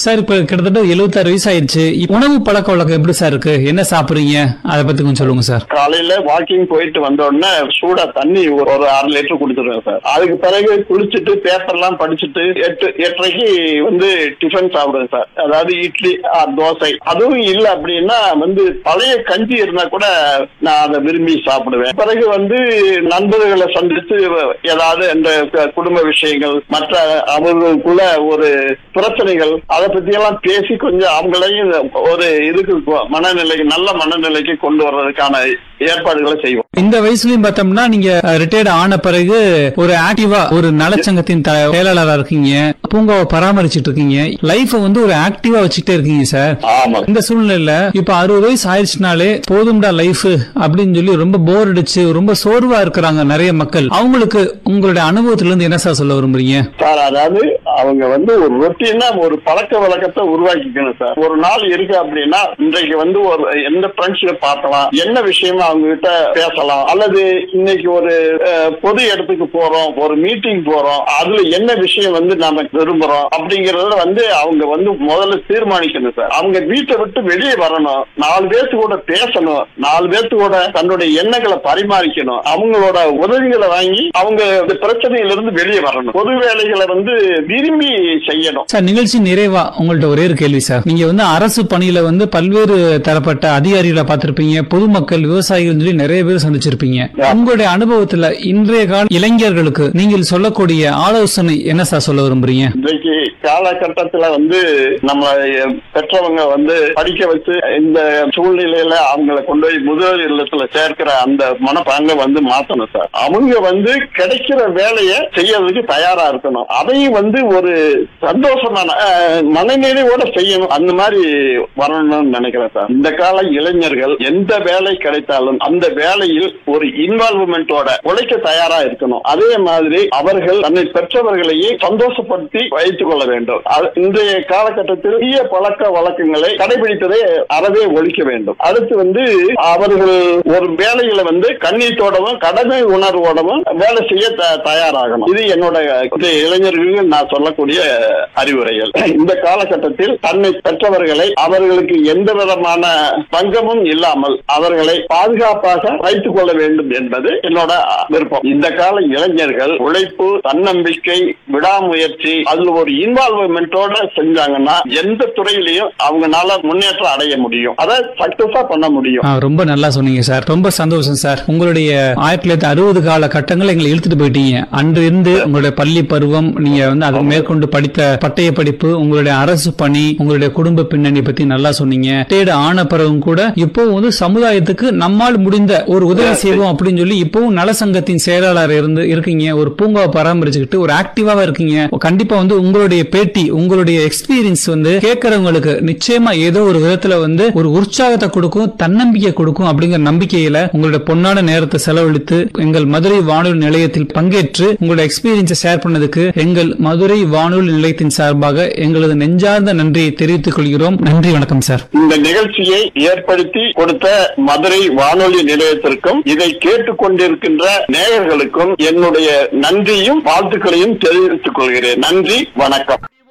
sir இப்ப கிட்டத்தட்ட 76 வயசு ஆயிடுச்சு இப்ப உணவு பழக்க வழக்கம் எப்படி சார் இருக்கு என்ன சாப்பிடுறீங்க அதை பத்தி கொஞ்சம் சொல்லுங்க சார் காலையில வாக்கிங் போயிட்டு வந்த உடனே சூடா தண்ணி ஒரு ஒரு அரை லிட்டர் குடிச்சிருவேன் சார் அதுக்கு பிறகு குளிச்சுட்டு பேப்பர் எல்லாம் படிச்சுட்டு எட்டு எட்டரைக்கு வந்து டிஃபன் சாப்பிடுவேன் சார் அதாவது இட்லி ஆர் தோசை அதுவும் இல்ல அப்படின்னா வந்து பழைய கஞ்சி இருந்தா கூட நான் அதை விரும்பி சாப்பிடுவேன் பிறகு வந்து நண்பர்களை சந்தித்து ஏதாவது இந்த குடும்ப விஷயங்கள் மற்ற அவர்களுக்குள்ள ஒரு பிரச்சனைகள் அதை பத்தி எல்லாம் பேசி கொஞ்சம் அவங்களையும் ஒரு இதுக்கு மனநிலைக்கு நல்ல மனநிலைக்கு கொண்டு வர்றதுக்கான ஏற்பாடுகளை செய்வோம் இந்த வயசுலயும் பார்த்தோம்னா நீங்க ரிட்டையர்ட் ஆன பிறகு ஒரு ஆக்டிவா ஒரு நலச்சங்கத்தின் த- செயலாளரா இருக்கீங்க பூங்காவை பராமரிச்சிட்டு இருக்கீங்க லைஃப வந்து ஒரு ஆக்டிவா வச்சுட்டே இருக்கீங்க சார் ஆமா இந்த சூழ்நிலையில இப்ப அறுபது வயசு ஆயிடுச்சுனாலே போதும்டா லைஃப் அப்படின்னு சொல்லி ரொம்ப போர் அடிச்சு ரொம்ப சோர்வா இருக்கிறாங்க நிறைய மக்கள் அவங்களுக்கு உங்களுடைய அனுபவத்துல இருந்து என்ன சார் சொல்ல விரும்புறீங்க சார் அதாவது அவங்க வந்து ஒரு ரொட்டீனா ஒரு பழக்க வழக்கத்தை உருவாக்கிக்கணும் சார் ஒரு நாள் இருக்கு அப்படின்னா இன்றைக்கு வந்து ஒரு எந்த ஃப்ரெண்ட்ஷிப் பார்க்கலாம் என்ன விஷயமா அவங்க கிட்ட பேசலாம் அல்லது இன்னைக்கு ஒரு அஹ், பொது இடத்துக்கு போறோம் ஒரு மீட்டிங் போறோம் அதுல என்ன விஷயம் வந்து நாம விரும்புறோம் அப்படிங்கறத வந்து அவங்க வந்து முதல்ல தீர்மானிக்கணும் சார் அவங்க வீட்டை விட்டு வெளியே வரணும் நாலு பேர்த்து கூட பேசணும் நாலு பேர்த்து கூட தன்னுடைய எண்ணங்களை பரிமாறிக்கணும் அவங்களோட உதவிகளை வாங்கி அவங்க இந்த பிரச்சனையிலிருந்து வெளியே வரணும் பொது வேலைகளை வந்து விரும்பி செய்யணும் சார் நிகழ்ச்சி நிறைவா உங்கள்ட்ட ஒரே ஒரு கேள்வி சார் நீங்க வந்து அரசு பணியில வந்து பல்வேறு தரப்பட்ட அதிகாரிகளை பார்த்திருப்பீங்க பொதுமக்கள் விவசாயிகள் சொல்லி நிறைய பேர் சந்திச்சிருப்பீங்க உங்களுடைய அனுபவத்துல இன்றைய கால இளைஞர்களுக்கு நீங்கள் சொல்லக்கூடிய ஆலோசனை என்ன சார் சொல்ல விரும்புறீங்க இன்றைக்கு காலகட்டத்துல வந்து நம்ம பெற்றவங்க வந்து படிக்க வச்சு இந்த சூழ்நிலையில அவங்கள கொண்டு போய் முதியோர் இல்லத்துல சேர்க்கிற அந்த மனப்பாங்க வந்து மாத்தணும் சார் அவங்க வந்து கிடைக்கிற வேலையை செய்யறதுக்கு தயாரா இருக்கணும் அதையும் வந்து ஒரு சந்தோஷமான அஹ், மனநிறைவோட செய்யணும் அந்த மாதிரி வரணும்னு நினைக்கிறேன் சார் இந்த கால இளைஞர்கள் எந்த வேலை கிடைத்தாலும் அந்த வேலையில் ஒரு இன்வால்வ்மெண்டோட உழைக்க தயாரா இருக்கணும் அதே மாதிரி அவர்கள் தன்னை பெற்றவர்களையே சந்தோஷப்படுத்தி வைத்துக் கொள்ள வேண்டும் அது இன்றைய காலகட்டத்தில் தீய பழக்க வழக்கங்களை கடைபிடிப்பதை அறவே ஒழிக்க வேண்டும் அடுத்து வந்து அவர்கள் ஒரு வேலையில வந்து கண்ணீட்டோடவும் கடமை உணர்வோடவும் வேலை செய்ய த- தயாராகணும் இது என்னோட இந்த இளைஞர்களுக்கு நான் சொல்லக்கூடிய அறிவுரைகள் இந்த காலகட்டத்தில் தன்னை பெற்றவர்களை அவர்களுக்கு எந்த விதமான பங்கமும் இல்லாமல் அவர்களை பாதுகாப்பாக வைத்துக் கொள்ள வேண்டும் என்பது என்னோட விருப்பம் இந்த கால இளைஞர்கள் உழைப்பு தன்னம்பிக்கை விடாமுயற்சி அதுல ஒரு இன்வால்வ்மெண்டோட செஞ்சாங்கன்னா எந்த துறையிலையும் அவங்கனால முன்னேற்றம் அடைய முடியும் அதை சக்சஸா பண்ண முடியும் ஆ, ரொம்ப நல்லா சொன்னீங்க சார் ரொம்ப சந்தோஷம் சார் உங்களுடைய ஆயிரத்தி தொள்ளாயிரத்தி அறுபது கால கட்டங்களை எங்களை இழுத்துட்டு போயிட்டீங்க அன்று இருந்து உங்களுடைய பள்ளி பருவம் நீங்க வந்து அதை மேற்கொண்டு படித்த பட்டய படிப்பு உங்களுடைய அரசு பணி உங்களுடைய குடும்ப பின்னணி பத்தி நல்லா சொன்னீங்க தேடு ஆன பிறகும் கூட இப்போ வந்து சமுதாயத்துக்கு நம்மால் முடிந்த ஒரு உதவி செய்வோம் அப்படின்னு சொல்லி இப்பவும் நலசங்கத்தின் செயலாளர் இருந்து இருக்கீங்க ஒரு பூங்காவை பராமரிச்சுக்கிட்டு ஒரு ஆக்டிவாவா இருக்கீங்க கண்டிப்பா வந்து உங்களுடைய பேட்டி உங்களுடைய எக்ஸ்பீரியன்ஸ் வந்து கேட்கறவங்களுக்கு நிச்சயமா ஏதோ ஒரு விதத்துல வந்து ஒரு உற்சாகத்தை கொடுக்கும் தன்னம்பிக்கை கொடுக்கும் அப்படிங்கிற நம்பிக்கையில உங்களுடைய பொன்னான நேரத்தை செலவழித்து எங்கள் மதுரை வானொலி நிலையத்தில் பங்கேற்று உங்களுடைய எக்ஸ்பீரியன்ஸை ஷேர் பண்ணதுக்கு எங்கள் மதுரை வானொலி நிலையத்தின் சார்பாக எங்களது நெஞ்சார்ந்த நன்றியை தெரிவித்துக் கொள்கிறோம் நன்றி வணக்கம் சார் இந்த நிகழ்ச்சியை ஏற்படுத்தி கொடுத்த மதுரை வானொலி நிலையத்திற்கும் இதை கேட்டுக்கொண்டிருக்கின்ற நேயர்களுக்கும் என்னுடைய நன்றியும் வாழ்த்துக்களையும் தெரிவித்துக் கொள்கிறேன் நன்றி வணக்கம்